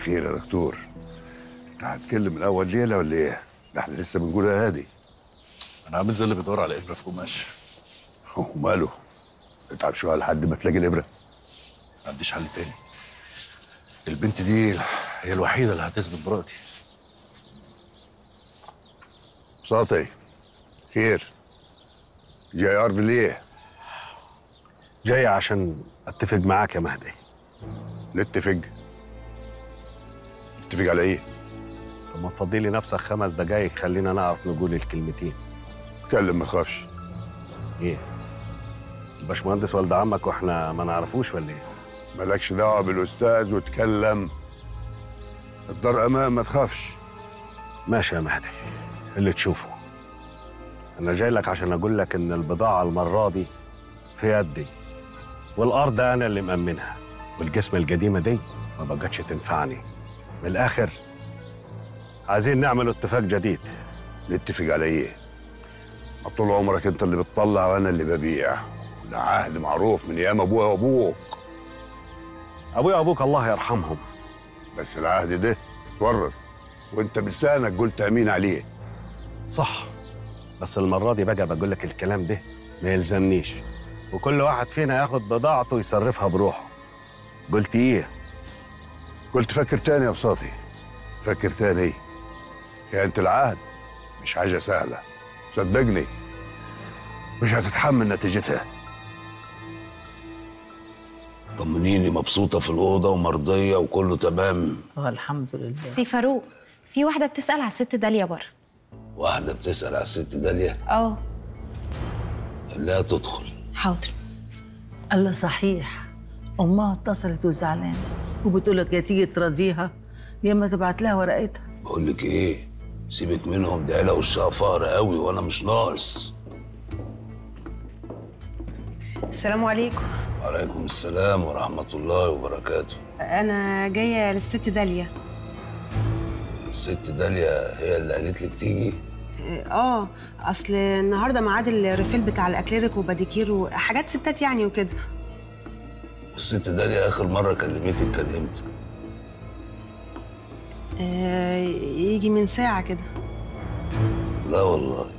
خير يا دكتور انت هتكلم من اول ليله ولا ايه؟ ده احنا لسه بنقول يا هادي انا عامل زي اللي بيدور على ابره في قماش وماله؟ اتعب شويه لحد ما تلاقي الابره ما عنديش حل تاني البنت دي هي الوحيده اللي هتثبت براءتي ساطي خير جاي ارض ليه؟ جاي عشان اتفق معاك يا مهدي نتفق نتفق على ايه؟ طب ما تفضي لي نفسك خمس دقايق خلينا نعرف نقول الكلمتين اتكلم ما تخافش ايه الباشمهندس والد عمك واحنا ما نعرفوش ولا ايه مالكش دعوه بالاستاذ واتكلم الدار امان ما تخافش ماشي يا مهدي اللي تشوفه انا جاي لك عشان اقول لك ان البضاعه المره دي في يدي والارض انا اللي مأمنها والجسم القديمه دي ما بقتش تنفعني من الاخر عايزين نعمل اتفاق جديد نتفق على ايه؟ ما طول عمرك انت اللي بتطلع وانا اللي ببيع ده عهد معروف من ايام ابويا وابوك ابويا وابوك الله يرحمهم بس العهد ده اتورث وانت بلسانك قلت امين عليه صح بس المرة دي بقى بقول لك الكلام ده ما يلزمنيش وكل واحد فينا ياخد بضاعته يصرفها بروحه قلت ايه قلت فكر تاني يا بساطي فكر تاني كانت العهد مش حاجة سهلة صدقني مش هتتحمل نتيجتها طمنيني مبسوطة في الأوضة ومرضية وكله تمام اه الحمد لله سي فاروق في واحدة بتسأل على الست داليا بره واحدة بتسأل على الست داليا اه لا تدخل حاضر الله صحيح امها اتصلت وزعلانه وبتقول لك يا تيجي تراضيها يا اما تبعت لها ورقتها بقول لك إيه سيبك منهم دي عيلة وشها فقر قوي وأنا مش ناقص السلام عليكم وعليكم السلام ورحمة الله وبركاته انا جايه للست داليا الست داليا هي اللي قالت لك تيجي اه اصل النهارده ميعاد الريفيل بتاع الاكليريك وباديكير وحاجات ستات يعني وكده الست داليا آخر مرة كلمتك كان إمتى؟ آه يجي من ساعه كده لا والله